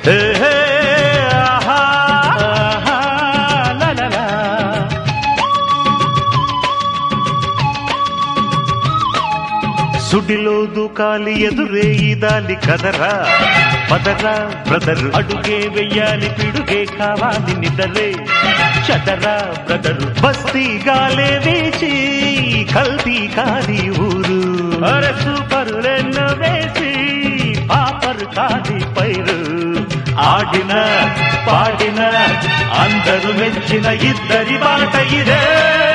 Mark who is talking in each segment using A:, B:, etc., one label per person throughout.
A: హే, హే, ఆహా, ఆహా, లా, లా, లా. సుడిలో దూకాలి ఎదురే ఈదాలి కదరా పదరా బ్రదర్ అడుగే వెయ్యాలి పిడుగే కావాలి నిదరే చదరా బ్రదర్ బస్తీ గాలే వేచి కల్తీ కాది ఊరు అరే సూపర్ రెన్ను వేసి పాపర్ కాది పైరు ఆడిన పాడిన అందరూ మెచ్చిన ఇద్దరి బాట ఇదే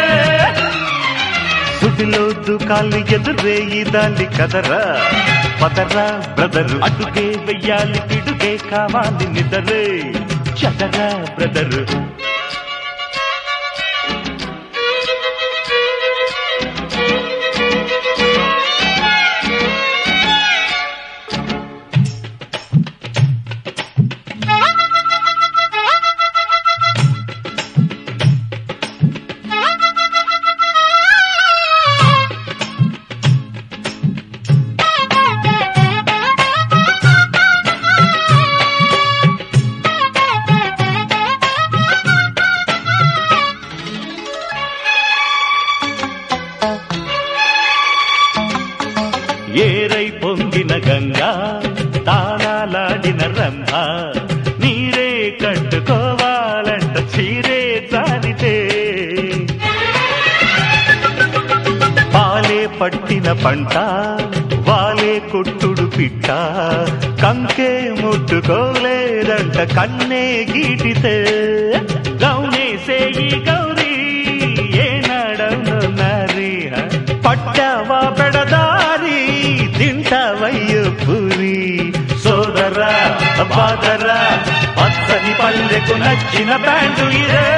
A: సుడిలో దుకాలి ఎదురే ఈదాలి కదరా పదరా బ్రదర్ అటుకే వెయ్యాలి పిడుగే కావాలి నిదరే చదరా బ్రదర్ ఏరై పొంగిన గంగా తాళాలాడిన రంభ నీరే కట్టుకోవాలంట చీరే జారితే పాలే పట్టిన పంట వాలే కొట్టుడు పిట్ట కంకే ముట్టుకోలేదంట కన్నే గీటితే గౌనేసే ఈ గౌరీ ఏనాడవును నారి పట్టవా పెడదారి తింటవయ్యో పూరి సోదరా బాదరా పచ్చని పల్లెకు నచ్చిన బ్యాండు ఇదే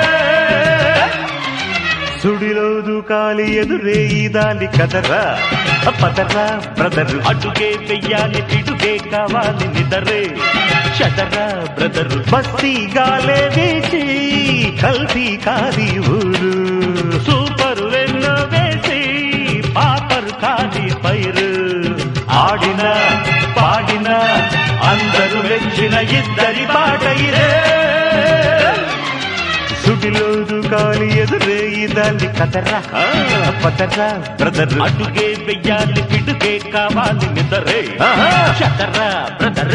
A: సుడిలో దూకాలి ఎదురే ఈదాలి కదరా పదరా బ్రదర్ అటుకే వెయ్యాలి పిడుగే కావాలి నిదరే చదరా బ్రదర్ బస్తీ గాలే వేసి కల్తీ కాది ఊరు సూపరు ఎన్నో వేసి పాపరు కాది పైరు ఆడిన పాడిన అందరూ మెచ్చిన ఇద్దరి పాట ఇదే సుడిలో దూకాలి ఎదురే ఈదాలి కదరా పదరా బ్రదర్ అటుకే వెయ్యాలి పిడుగే కావాలి నిదరే చదరా బ్రదర్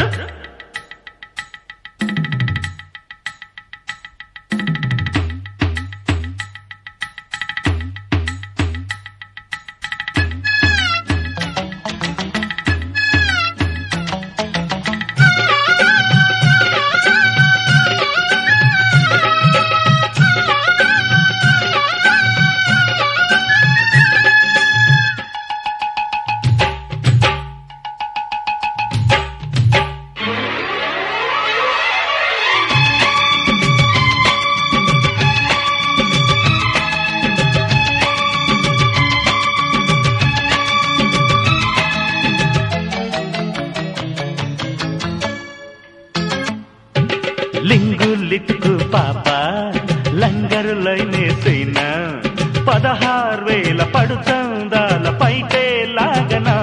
A: లింగు లిక్కు పాప లంగరులైనేసైనా పదహారు వేల పడుతందాల పైటే లాగనా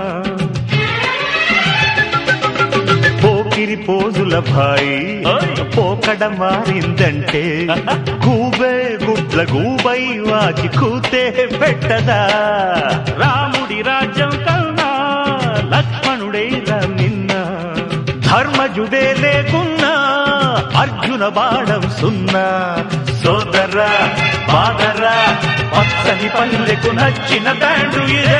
A: పోకిరి పోజుల భాయి పోకడ మారిందంటే గూబే గుడ్ల గూబై వాకి కూతే పెట్టదా రాముడి రాజ్యం కన్నా లక్ష్మణుడే నిన్న ధర్మజుడే లేకున్నా అర్జున బాణం సున్నా సోదరా బాదరా పచ్చని పల్లెకు నచ్చిన తండ్రు ఇదే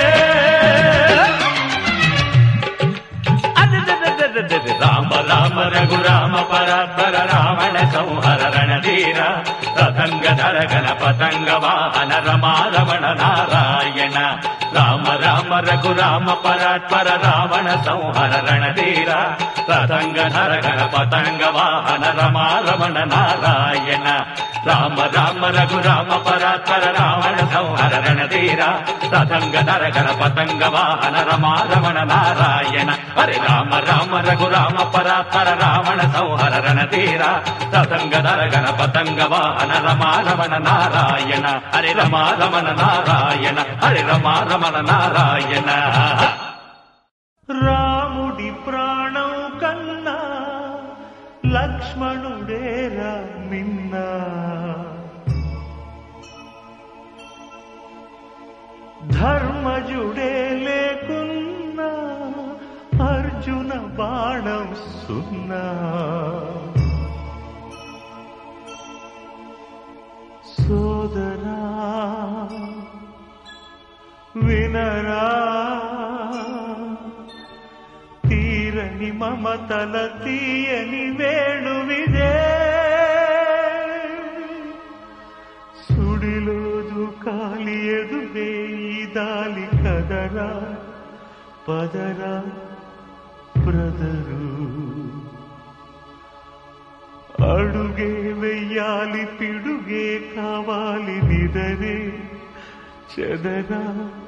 A: అరెరెరెరెరెరె. రామ రామ రఘు రామ పరాత్పర రావణ సంహర రణధీర రతంగ ధరగణ పతంగ వాహన రమా రమణ నారాయణ రామ రామ రఘు రామ పరాత్పర రావణ సంహర రణధీర రతంగ ధరగణ పతంగ వాహన రమా రమణ నారాయణ రామ రామ రఘు రామ పరాత్పర రావణ సంహర రణధీర రతంగ ధరగణ పతంగ వాహన రమా రమణ నారాయణ హరే రామ రామ రఘు రామ పరాత్పర రావణ సంహర రణధీర రతంగ ధరగణ పతంగ వాహన రమా రమణ నారాయణ హరే రమా రమణ నారాయణ హరే రమా రమణ నారాయణ రాముడి ప్రాణం కన్నా
B: లక్ష్మణుడేరా నిన్న ధర్మజుడే లేకున్నా అర్జున బాణం సున్నా సోదరా వినరా తీరని మమతల తీయని వేణువిదే సుడిలోదు కాలి ఎదురే ఈ దాలి కదరా పదరా బ్రదరు అడుగే వెయ్యాలి పిడుగే కావాలి నిదరే చెదరా